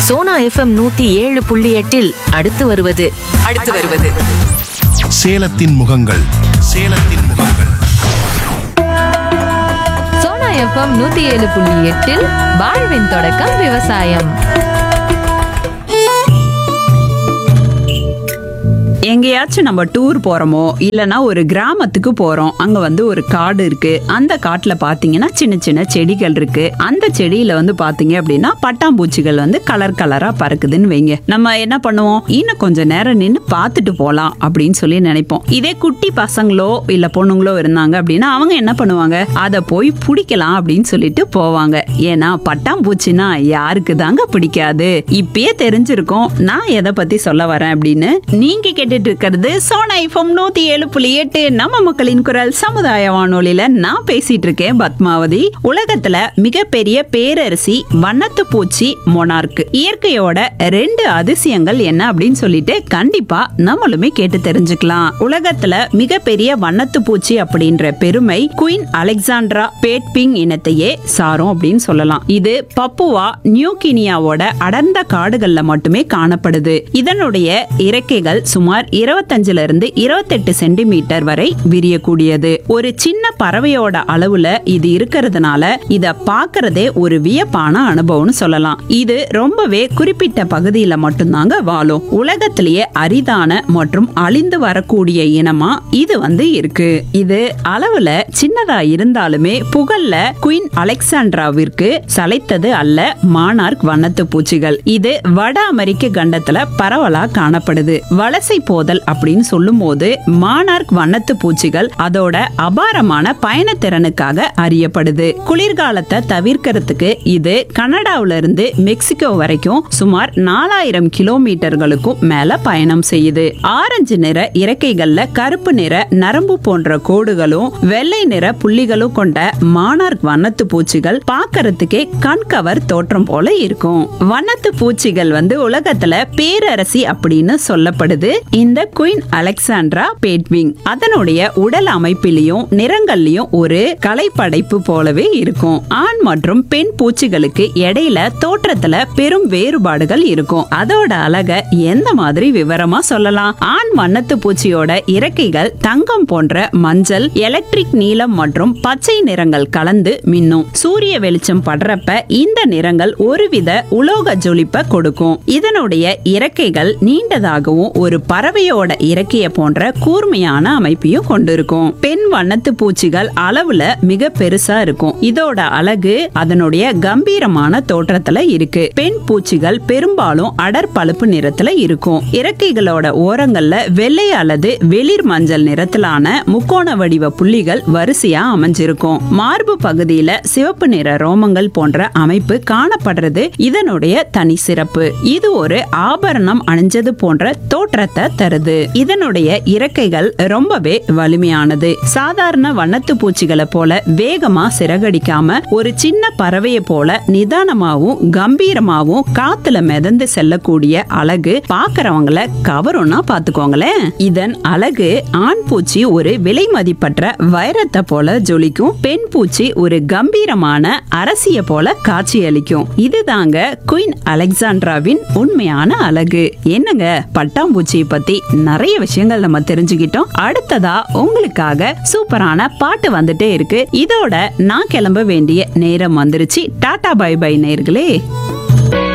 Sona FM நூத்தி ஏழு புள்ளி எட்டில் அடுத்து வருவது அடுத்து வருவது சேலத்தின் முகங்கள் சேலத்தின் முகங்கள் சோனா எஃப்எம் நூத்தி ஏழு புள்ளி எட்டில் வாழ்வின் தொடக்கம் விவசாயம் எங்கேயாச்சும் நம்ம டூர் போறோமோ இல்லனா ஒரு கிராமத்துக்கு போறோம் அங்க வந்து ஒரு காடு இருக்கு அந்த காட்டுல பாத்தீங்கன்னா சின்ன சின்ன செடிகள் இருக்கு அந்த செடியில வந்து பாத்தீங்க அப்படின்னா பட்டாம்பூச்சிகள் வந்து கலர் கலரா பறக்குதுன்னு வைங்க நம்ம என்ன பண்ணுவோம் இன்னும் கொஞ்ச நேரம் நின்னு பார்த்துட்டு போலாம் அப்படின்னு சொல்லி நினைப்போம் இதே குட்டி பசங்களோ இல்ல பொண்ணுங்களோ இருந்தாங்க அப்படின்னா அவங்க என்ன பண்ணுவாங்க அதை போய் பிடிக்கலாம் அப்படின்னு சொல்லிட்டு போவாங்க ஏன்னா பட்டாம்பூச்சினா யாருக்கு தாங்க பிடிக்காது இப்பயே தெரிஞ்சிருக்கும் நான் எதை பத்தி சொல்ல வரேன் அப்படின்னு நீங்க கேட்டுட்டு இருக்கிறது சோனா ஐஃபம் நூத்தி ஏழு புள்ளி எட்டு நம்ம மக்களின் குரல் சமுதாய வானொலியில நான் பேசிட்டு இருக்கேன் பத்மாவதி உலகத்துல மிகப்பெரிய பேரரசி வண்ணத்து பூச்சி மொனார்க் இயற்கையோட ரெண்டு அதிசயங்கள் என்ன அப்படின்னு சொல்லிட்டு கண்டிப்பா நம்மளுமே கேட்டு தெரிஞ்சுக்கலாம் உலகத்துல மிகப்பெரிய வண்ணத்து பூச்சி அப்படின்ற பெருமை குயின் அலெக்சாண்ட்ரா பேட்பிங் இனத்தையே சாரும் அப்படின்னு சொல்லலாம் இது பப்புவா நியூ கினியாவோட அடர்ந்த காடுகள்ல மட்டுமே காணப்படுது இதனுடைய இறக்கைகள் சுமார் இருபத்தஞ்சுல இருந்து இருபத்தெட்டு சென்டிமீட்டர் வரை விரியக்கூடியது ஒரு சின்ன பறவையோட அளவுல இது இருக்கிறதுனால இத பாக்குறதே ஒரு வியப்பான அனுபவம்னு சொல்லலாம் இது ரொம்பவே குறிப்பிட்ட பகுதியில மட்டும்தாங்க வாழும் உலகத்திலேயே அரிதான மற்றும் அழிந்து வரக்கூடிய இனமா இது வந்து இருக்கு இது அளவுல சின்னதா இருந்தாலுமே புகழ்ல குயின் அலெக்சாண்ட்ராவிற்கு சளைத்தது அல்ல மானார்க் வண்ணத்து பூச்சிகள் இது வட அமெரிக்க கண்டத்துல பரவலா காணப்படுது வலசை போதல் அப்படின்னு சொல்லும் போது மானார்க் வண்ணத்து பூச்சிகள் அதோட அபாரமான பயணத்திறனுக்காக அறியப்படுது குளிர்காலத்தை தவிர்க்கிறதுக்கு இது கனடாவுல இருந்து மெக்சிகோ வரைக்கும் சுமார் நாலாயிரம் கிலோமீட்டர்களுக்கும் மேல பயணம் செய்யுது ஆரஞ்சு நிற இறக்கைகள்ல கருப்பு நிற நரம்பு போன்ற கோடுகளும் வெள்ளை நிற புள்ளிகளும் கொண்ட மானார்க் வண்ணத்து பூச்சிகள் பார்க்கறதுக்கே கண்கவர் தோற்றம் போல இருக்கும் வண்ணத்து பூச்சிகள் வந்து உலகத்துல பேரரசி அப்படின்னு சொல்லப்படுது இந்த குயின் அலெக்சாண்ட்ரா பேட்விங் அதனுடைய உடல் அமைப்பிலையும் நிறங்கள்லயும் ஒரு கலைப்படைப்பு போலவே இருக்கும் ஆண் மற்றும் பெண் பூச்சிகளுக்கு இடையில தோற்றத்துல பெரும் வேறுபாடுகள் இருக்கும் அதோட அழக எந்த மாதிரி விவரமா சொல்லலாம் ஆண் வண்ணத்து பூச்சியோட இறக்கைகள் தங்கம் போன்ற மஞ்சள் எலக்ட்ரிக் நீலம் மற்றும் பச்சை நிறங்கள் கலந்து மின்னும் சூரிய வெளிச்சம் படுறப்ப இந்த நிறங்கள் ஒருவித உலோக ஜொலிப்ப கொடுக்கும் இதனுடைய இறக்கைகள் நீண்டதாகவும் ஒரு பறவையோட இறக்கைய போன்ற கூர்மையான அமைப்பையும் கொண்டிருக்கும் பெண் வண்ணத்து பூச்சிகள் அளவுல மிக பெருசா இருக்கும் இதோட அழகு அதனுடைய கம்பீரமான தோற்றத்துல இருக்கு பெண் பூச்சிகள் பெரும்பாலும் அடர் பழுப்பு நிறத்துல இருக்கும் இறக்கைகளோட ஓரங்கள்ல வெள்ளை அல்லது வெளிர் மஞ்சள் நிறத்திலான முக்கோண வடிவ புள்ளிகள் வரிசையா அமைஞ்சிருக்கும் மார்பு பகுதியில சிவப்பு நிற ரோமங்கள் போன்ற அமைப்பு காணப்படுறது இதனுடைய தனி சிறப்பு இது ஒரு ஆபரணம் அணிஞ்சது போன்ற தோற்றத்தை தருது இதனுடைய இறக்கைகள் ரொம்பவே வலிமையானது சாதாரண வண்ணத்து பூச்சிகளை போல வேகமா சிறகடிக்காம ஒரு சின்ன பறவையை போல நிதானமாவும் கம்பீரமாவும் காத்துல மிதந்து செல்லக்கூடிய அழகு பாக்குறவங்கள கவரும்னா பாத்துக்கோங்களேன் இதன் அழகு ஆண் பூச்சி ஒரு விலை மதிப்பற்ற வைரத்தை போல ஜொலிக்கும் பெண் பூச்சி ஒரு கம்பீரமான அரசிய போல காட்சியளிக்கும் இதுதாங்க குயின் அலெக்சாண்ட்ராவின் உண்மையான அழகு என்னங்க பட்டாம்பூச்சியை பத்தி நிறைய விஷயங்கள் நம்ம தெரிஞ்சுக்கிட்டோம் அடுத்ததா உங்களுக்காக சூப்பரான பாட்டு வந்துட்டே இருக்கு இதோட நான் கிளம்ப வேண்டிய நேரம் வந்துருச்சு டாடா பை பை நேர்களே